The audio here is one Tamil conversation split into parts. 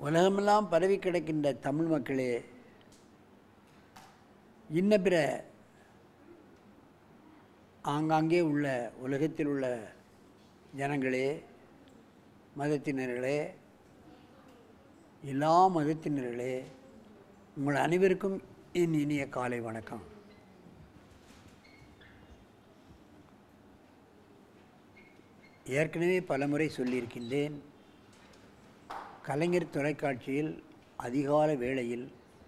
உலகமெல்லாம் பரவி கிடக்கின்ற தமிழ் மக்களே இன்ன பிற ஆங்காங்கே உள்ள உலகத்தில் உள்ள ஜனங்களே மதத்தினர்களே எல்லா மதத்தினர்களே உங்கள் அனைவருக்கும் என் இனிய காலை வணக்கம் ஏற்கனவே பலமுறை சொல்லியிருக்கின்றேன் கலைஞர் தொலைக்காட்சியில் அதிகால வேளையில்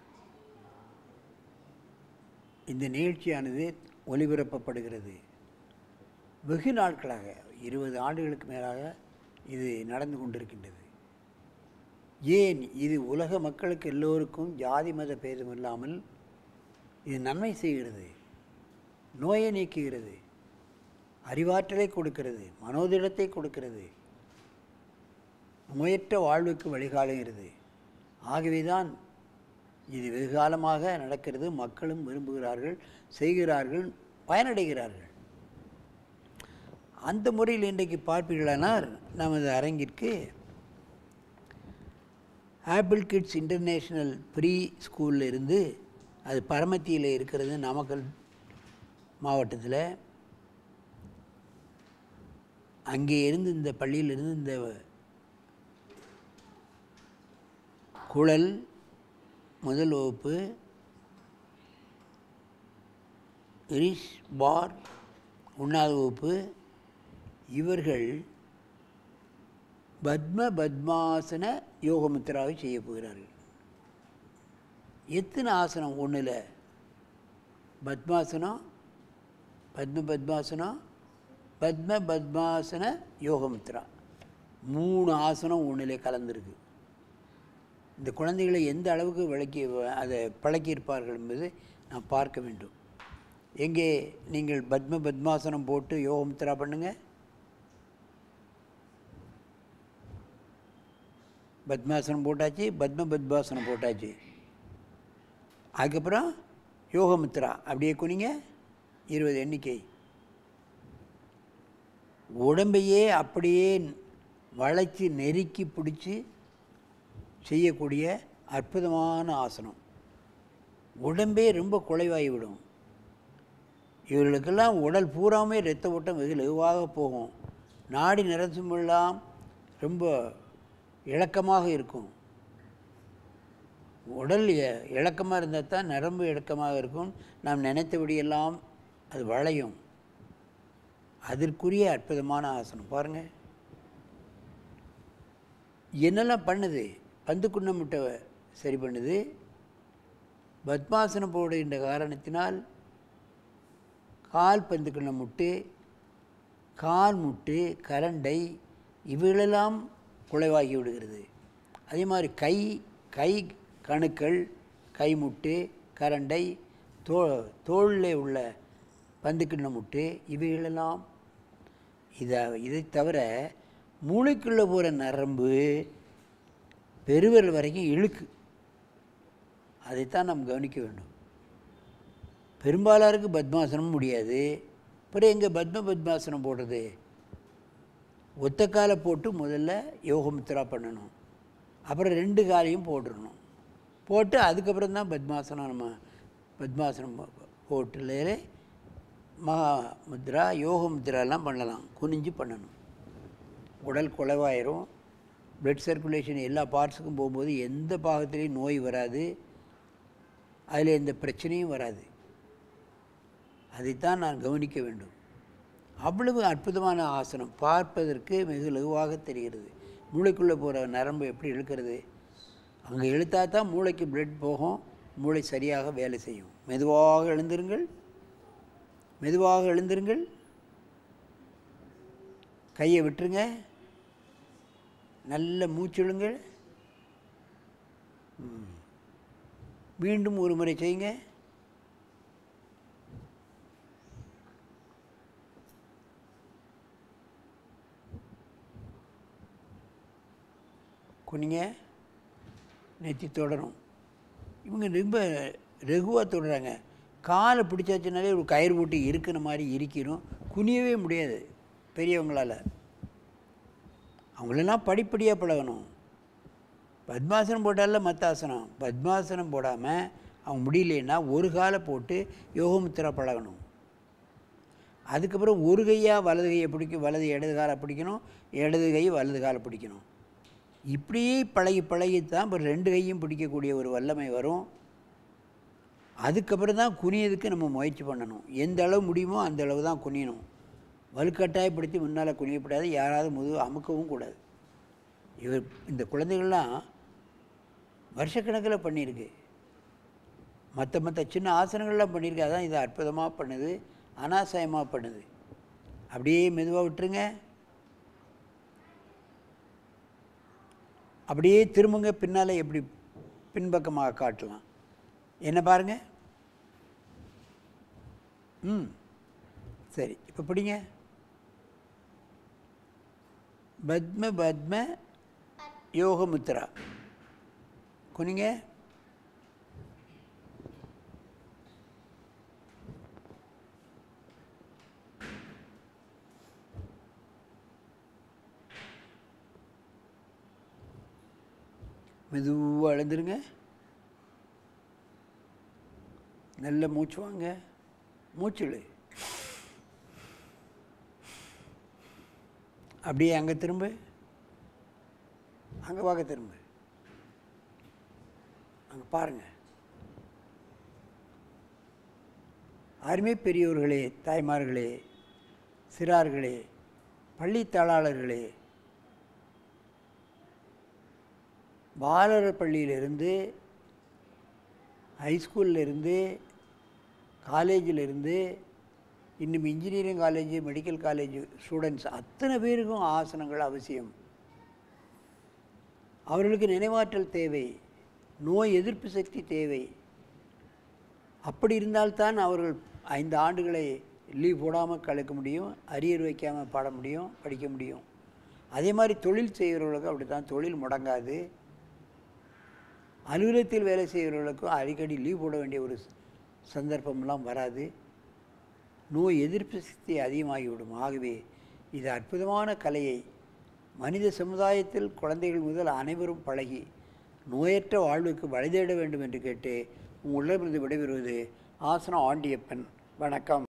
இந்த நிகழ்ச்சியானது ஒளிபரப்பப்படுகிறது வெகு நாட்களாக இருபது ஆண்டுகளுக்கு மேலாக இது நடந்து கொண்டிருக்கின்றது ஏன் இது உலக மக்களுக்கு எல்லோருக்கும் ஜாதி மத பேதம் இல்லாமல் இது நன்மை செய்கிறது நோயை நீக்குகிறது அறிவாற்றலை கொடுக்கிறது மனோதிடத்தை கொடுக்கிறது நோயற்ற வாழ்வுக்கு வழிகாலுகிறது ஆகவே தான் இது வெகுகாலமாக நடக்கிறது மக்களும் விரும்புகிறார்கள் செய்கிறார்கள் பயனடைகிறார்கள் அந்த முறையில் இன்றைக்கு பார்ப்பீர்களானால் நமது அரங்கிற்கு ஆப்பிள் கிட்ஸ் இன்டர்நேஷ்னல் ப்ரீ ஸ்கூலில் இருந்து அது பரமத்தியில் இருக்கிறது நாமக்கல் மாவட்டத்தில் அங்கே இருந்து இந்த பள்ளியிலிருந்து இந்த குழல் முதல் வகுப்பு ரிஷ் பார் ஒன்றாவது வகுப்பு இவர்கள் பத்ம பத்மாசன யோகமுத்திராவை செய்ய போகிறார்கள் எத்தனை ஆசனம் ஒன்றில் பத்மாசனம் பத்ம பத்மாசனம் பத்ம பத்மாசன யோகமுத்ரா மூணு ஆசனம் ஒன்றிலே கலந்துருக்கு இந்த குழந்தைகளை எந்த அளவுக்கு விளக்கி அதை பழக்கியிருப்பார்கள் என்பது நான் பார்க்க வேண்டும் எங்கே நீங்கள் பத்ம பத்மாசனம் போட்டு யோகமுத்ரா பண்ணுங்க பத்மாசனம் போட்டாச்சு பத்ம பத்மாசனம் போட்டாச்சு அதுக்கப்புறம் யோகமுத்ரா அப்படியே குனிங்க இருபது எண்ணிக்கை உடம்பையே அப்படியே வளைச்சி நெருக்கி பிடிச்சி செய்யக்கூடிய அற்புதமான ஆசனம் உடம்பே ரொம்ப குலைவாகிவிடும் இவர்களுக்கெல்லாம் உடல் பூராமே இரத்த ஓட்டம் வெகு லகுவாக போகும் நாடி நிறசுமெல்லாம் ரொம்ப இழக்கமாக இருக்கும் உடல் இ- இளக்கமாக இருந்தால் தான் நரம்பு இழக்கமாக இருக்கும் நாம் நினைத்தபடியெல்லாம் அது வளையும் அதற்குரிய அற்புதமான ஆசனம் பாருங்கள் என்னெல்லாம் பண்ணுது பந்து குன்ன முட்டை சரி பண்ணுது பத்மாசனம் போடுகின்ற காரணத்தினால் கால் பந்து குன்ன முட்டு கால் முட்டு கரண்டை இவைகளெல்லாம் குலைவாகி விடுகிறது அதே மாதிரி கை கை கணுக்கள் கைமுட்டு கரண்டை தோ தோளில் உள்ள பந்துக்கிண்ண முட்டு இவைகளெல்லாம் இதை இதை தவிர மூளைக்குள்ளே போகிற நரம்பு பெருவிரல் வரைக்கும் இழுக்கு அதைத்தான் நாம் கவனிக்க வேண்டும் பெரும்பாலாருக்கு பத்மாசனம் முடியாது அப்புறம் எங்கே பத்ம பத்மாசனம் போடுறது ஒத்த காலை போட்டு முதல்ல யோகமுத்ரா பண்ணணும் அப்புறம் ரெண்டு காலையும் போட்டுடணும் போட்டு அதுக்கப்புறம் தான் பத்மாசனம் நம்ம பத்மாசனம் போ- போட்டுலே மகா முத்ரா யோக முத்ராலாம் பண்ணலாம் குனிஞ்சு பண்ணணும் உடல் குலைவாயிரும் பிளட் சர்க்குலேஷன் எல்லா பார்ட்ஸுக்கும் போகும்போது எந்த பாகத்துலேயும் நோய் வராது அதில் எந்த பிரச்சனையும் வராது அதைத்தான் நான் கவனிக்க வேண்டும் அவ்வளவு அற்புதமான ஆசனம் பார்ப்பதற்கு மிக லகுவாக தெரிகிறது மூளைக்குள்ளே போகிற நரம்பு எப்படி இழுக்கிறது அங்கே இழுத்தா தான் மூளைக்கு பிளட் போகும் மூளை சரியாக வேலை செய்யும் மெதுவாக எழுந்திருங்கள் மெதுவாக எழுந்திருங்கள் கையை விட்டுருங்க நல்ல மூச்சிழுங்கள் ம். மீண்டும் ஒரு முறை செய்யுங்க குனிங்க நெத்தி தொடரும் இவங்க ரொம்ப ரெகுவாக தொடுறாங்க காலை பிடிச்சாச்சுனாலே ஒரு கயிறு போட்டு இருக்கிற மாதிரி இருக்கணும் குனியவே முடியாது பெரியவங்களால் அவங்களெல்லாம் படிப்படியாக பழகணும் பத்மாசனம் போட்டால மற்ற ஆசனம் பத்மாசனம் போடாமல் அவன் முடியலன்னா ஒரு காலை போட்டு யோகமுத்திரா பழகணும் அதுக்கப்புறம் ஒரு கையாக வலது கையை பிடிக்கும் வலது இடது காலை பிடிக்கணும் இடது கை வலது காலை பிடிக்கணும் இப்படியே பழகி பழகித்தான் இப்போ ரெண்டு கையும் பிடிக்கக்கூடிய ஒரு வல்லமை வரும் அதுக்கப்புறம் தான் குனியதுக்கு நம்ம முயற்சி பண்ணணும் எந்த அளவு முடியுமோ அந்த அளவு தான் குனியணும் வலுக்கட்டாயப்படுத்தி முன்னால் குனியப்படாது யாராவது முதுகு அமுக்கவும் கூடாது இவர் இந்த குழந்தைகள்லாம் வருஷக்கணக்கில் பண்ணியிருக்கு மற்ற மற்ற சின்ன ஆசனங்கள்லாம் பண்ணியிருக்கு அதான் இது அற்புதமாக பண்ணுது அனாசயமாக பண்ணுது அப்படியே மெதுவாக விட்டுருங்க அப்படியே திரும்புங்க பின்னால் எப்படி பின்பக்கமாக காட்டலாம் என்ன பாருங்க ம் சரி இப்போ பிடிங்க பத்ம பத்ம யோகமுத்ரா குனிங்க மெதுவாக எழுந்துருங்க நல்ல மூச்சு வாங்க மூச்சுடு அப்படியே அங்கே திரும்ப அங்கே பார்க்க திரும்ப அங்கே பாருங்க அருமை பெரியோர்களே தாய்மார்களே சிறார்களே பள்ளி தாளாளர்களே பாலர் பள்ளியிலிருந்து ஹைஸ்கூல்லேருந்து காலேஜிலிருந்து இன்னும் engineering college medical college students அத்தனை பேருக்கும் ஆசனங்கள் அவசியம் அவர்களுக்கு நினைவாற்றல் தேவை நோய் எதிர்ப்பு சக்தி தேவை அப்படி இருந்தால்தான் அவர்கள் ஐந்து ஆண்டுகளை லீவ் போடாமல் கலக்க முடியும் அரியர் வைக்காமல் பாட முடியும் படிக்க முடியும் அதே மாதிரி தொழில் செய்கிறவர்களுக்கு அப்படி தான் தொழில் முடங்காது அலுவலகத்தில் வேலை செய்கிறவர்களுக்கும் அடிக்கடி லீவ் போட வேண்டிய ஒரு சந்தர்ப்பம்லாம் வராது நோய் எதிர்ப்பு சக்தி அதிகமாகிவிடும் ஆகவே இது அற்புதமான கலையை மனித சமுதாயத்தில் குழந்தைகள் முதல் அனைவரும் பழகி நோயற்ற வாழ்வுக்கு வழிதேட வேண்டும் என்று கேட்டு உங்களிடமிருந்து விடைபெறுவது ஆசனம் ஆண்டியப்பன் வணக்கம்